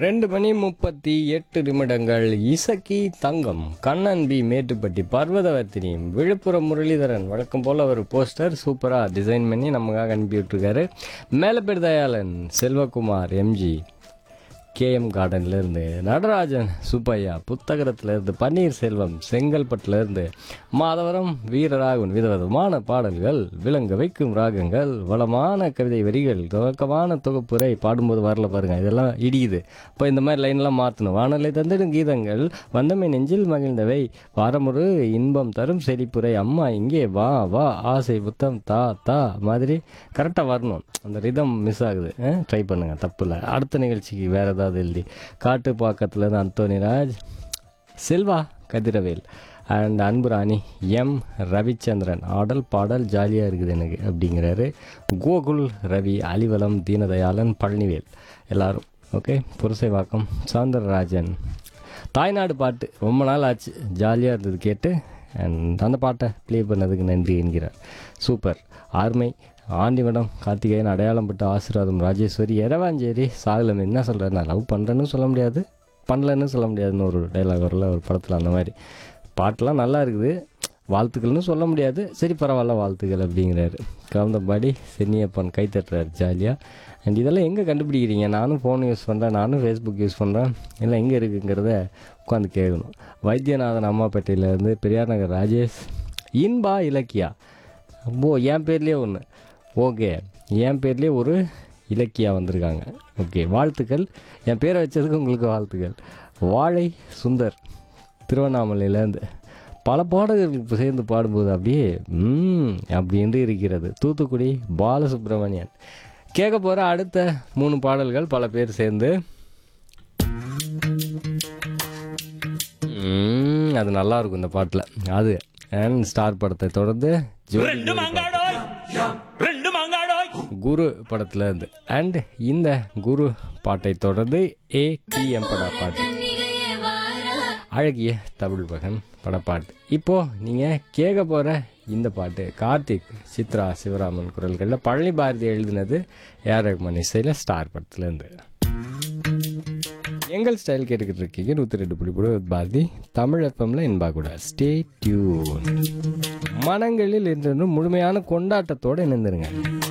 ரெண்டு மணி முப்பத்தி எட்டு நிமிடங்கள் இசக்கி தங்கம் கண்ணன் பி மேட்டுப்பட்டி பர்வதவர்த்தினி விழுப்புரம் முரளிதரன் வழக்கம் போல் ஒரு போஸ்டர் சூப்பராக டிசைன் பண்ணி நமக்காக அனுப்பி விட்டுருக்காரு மேலப்பேர் தயாளன் செல்வகுமார் எம்ஜி கேஎம் கார்டன்ல இருந்து நடராஜன் சுப்பையா புத்தகத்துல இருந்து பன்னீர் செல்வம் செங்கல்பட்டுல இருந்து மாதவரம் வீரராகவன் விதவிதமான பாடல்கள் விளங்க வைக்கும் ராகங்கள் வளமான கவிதை வரிகள் துவக்கமான தொகுப்புரை பாடும்போது வரல பாருங்க இதெல்லாம் இடியுது இப்போ இந்த மாதிரி லைன்லாம் மாற்றணும் வானலை தந்திடும் கீதங்கள் வந்தமை நெஞ்சில் மகிழ்ந்தவை வாரமொரு இன்பம் தரும் செழிப்புரை அம்மா இங்கே வா வா ஆசை புத்தம் தா தா மாதிரி கரெக்டாக வரணும் அந்த ரிதம் மிஸ் ஆகுது ட்ரை பண்ணுங்க தப்பு இல்லை அடுத்த நிகழ்ச்சிக்கு வேற ஏதாவது எழுதி காட்டு பாக்கத்துல இருந்து அந்தோனிராஜ் செல்வா கதிரவேல் அண்ட் அன்புராணி எம் ரவிச்சந்திரன் ஆடல் பாடல் ஜாலியாக இருக்குது எனக்கு அப்படிங்கிறாரு கோகுல் ரவி அலிவலம் தீனதயாளன் பழனிவேல் எல்லாரும் ஓகே புரசைவாக்கம் சவுந்தரராஜன் தாய்நாடு பாட்டு ரொம்ப நாள் ஆச்சு ஜாலியாக இருந்தது கேட்டு அண்ட் அந்த பாட்டை ப்ளே பண்ணதுக்கு நன்றி என்கிறார் சூப்பர் ஆர்மை ஆண்டிவடம் கார்த்திகேயன் அடையாளம் பட்ட ஆசீர்வாதம் ராஜேஸ்வரி எரவாஞ்சேரி சாகலம் என்ன சொல்கிறார் நான் லவ் பண்ணுறேன்னு சொல்ல முடியாது பண்ணலன்னு சொல்ல முடியாதுன்னு ஒரு டைலாக் வரல ஒரு படத்தில் அந்த மாதிரி பாட்டெலாம் நல்லா இருக்குது வாழ்த்துக்கள்னு சொல்ல முடியாது சரி பரவாயில்ல வாழ்த்துக்கள் அப்படிங்கிறாரு கவுந்தபாடி சென்னியப்பன் கை தட்டுறாரு ஜாலியாக அண்ட் இதெல்லாம் எங்கே கண்டுபிடிக்கிறீங்க நானும் ஃபோன் யூஸ் பண்ணுறேன் நானும் ஃபேஸ்புக் யூஸ் பண்ணுறேன் எல்லாம் எங்கே இருக்குங்கிறத உட்காந்து கேட்கணும் வைத்தியநாதன் அம்மாப்பேட்டையிலேருந்து பெரியார் நகர் ராஜேஷ் இன்பா இலக்கியா ஓ என் பேர்லேயே ஒன்று ஓகே என் பேர்லேயே ஒரு இலக்கியா வந்திருக்காங்க ஓகே வாழ்த்துக்கள் என் பேரை வச்சதுக்கு உங்களுக்கு வாழ்த்துக்கள் வாழை சுந்தர் திருவண்ணாமலையிலேருந்து பல பாடகர்களுக்கு சேர்ந்து பாடும்போது அப்படியே ம் அப்படின்னு இருக்கிறது தூத்துக்குடி பாலசுப்ரமணியன் கேட்க போகிற அடுத்த மூணு பாடல்கள் பல பேர் சேர்ந்து ம், அது நல்லா இருக்கும் இந்த பாட்டில் அது அண்ட் ஸ்டார் படத்தை தொடர்ந்து ஜோடி ரெண்டு மாங்காடோய் ரெண்டு மாங்காடோய் குரு படத்துல இருந்து அண்ட் இந்த குரு பாட்டை தொடர்ந்து ஏ டி எம் பட பாட்டு அழகிய தமிழ் மகன் படப்பாட்டு இப்போ நீங்க கேட்க போற இந்த பாட்டு கார்த்திக் சித்ரா சிவராமன் குரல்களில் பழனி பாரதி எழுதினது ஏஆர் ரஹ்மான் இசையில் ஸ்டார் படத்துல இருந்து எங்கள் ஸ்டைல் கேட்டுக்கிட்டு இருக்கீங்க நூற்றி ரெண்டு புள்ளி புள்ளி பாரதி தமிழ் எஃப்எம்ல இன்பா கூட ஸ்டே டியூன் மனங்களில் இன்று முழுமையான கொண்டாட்டத்தோடு இணைந்திருங்க